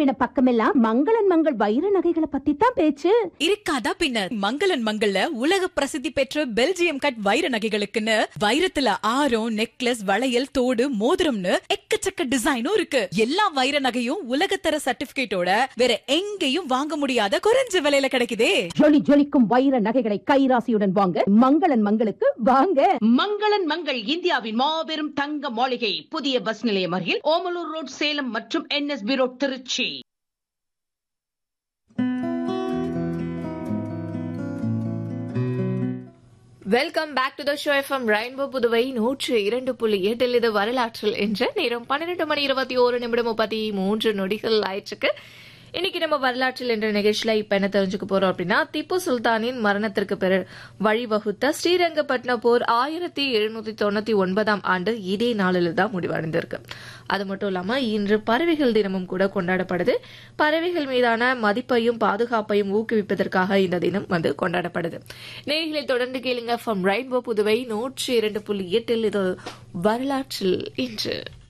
திரும்பின பக்கமெல்லாம் மங்களன் மங்கள் வைர நகைகளை பத்தி தான் பேச்சு இருக்காதா பின்ன மங்களன் மங்கள்ல உலக பிரசித்தி பெற்ற பெல்ஜியம் கட் வைர நகைகளுக்குன்னு வைரத்துல ஆரம் நெக்லஸ் வளையல் தோடு மோதிரம்னு எக்கச்சக்க டிசைனும் இருக்கு எல்லா வைர நகையும் உலகத்தர சர்டிபிகேட்டோட வேற எங்கேயும் வாங்க முடியாத குறைஞ்ச விலையில கிடைக்குதே ஜொலி ஜொலிக்கும் வைர நகைகளை கைராசியுடன் வாங்க மங்களன் மங்களுக்கு வாங்க மங்களன் மங்கள் இந்தியாவின் மாபெரும் தங்க மாளிகை புதிய பஸ் நிலையம் அருகில் ஓமலூர் ரோட் சேலம் மற்றும் NSB road Trichy welcome back to the show FM rainbow Puduvai நூற்று இரண்டு புள்ளி எட்டில் இது வரலாற்றில் என்ற நேரம் பன்னிரண்டு மணி இருபத்தி ஒரு நிமிடம் முப்பத்தி மூன்று நொடிகள் ஆயிடுச்சுக்கு இன்னைக்கு நம்ம வரலாற்றில் என்ற நிகழ்ச்சியில இப்ப என்ன தெரிஞ்சுக்க போறோம் அப்படின்னா திப்பு சுல்தானின் மரணத்திற்கு பிற வழிவகுத்த ஸ்ரீரங்கப்பட்டினம் போர் ஆயிரத்தி எழுநூத்தி தொண்ணூத்தி ஒன்பதாம் ஆண்டு இதே நாளில் தான் முடிவடைந்திருக்கு அது மட்டும் இல்லாம இன்று பறவைகள் தினமும் கூட கொண்டாடப்படுது பறவைகள் மீதான மதிப்பையும் பாதுகாப்பையும் ஊக்குவிப்பதற்காக இந்த தினம் வந்து கொண்டாடப்படுது நேர்களை தொடர்ந்து கேளுங்க ஃப்ரம் ரெயின்போ புதுவை நூற்றி இரண்டு புள்ளி எட்டில் இது வரலாற்றில் இன்று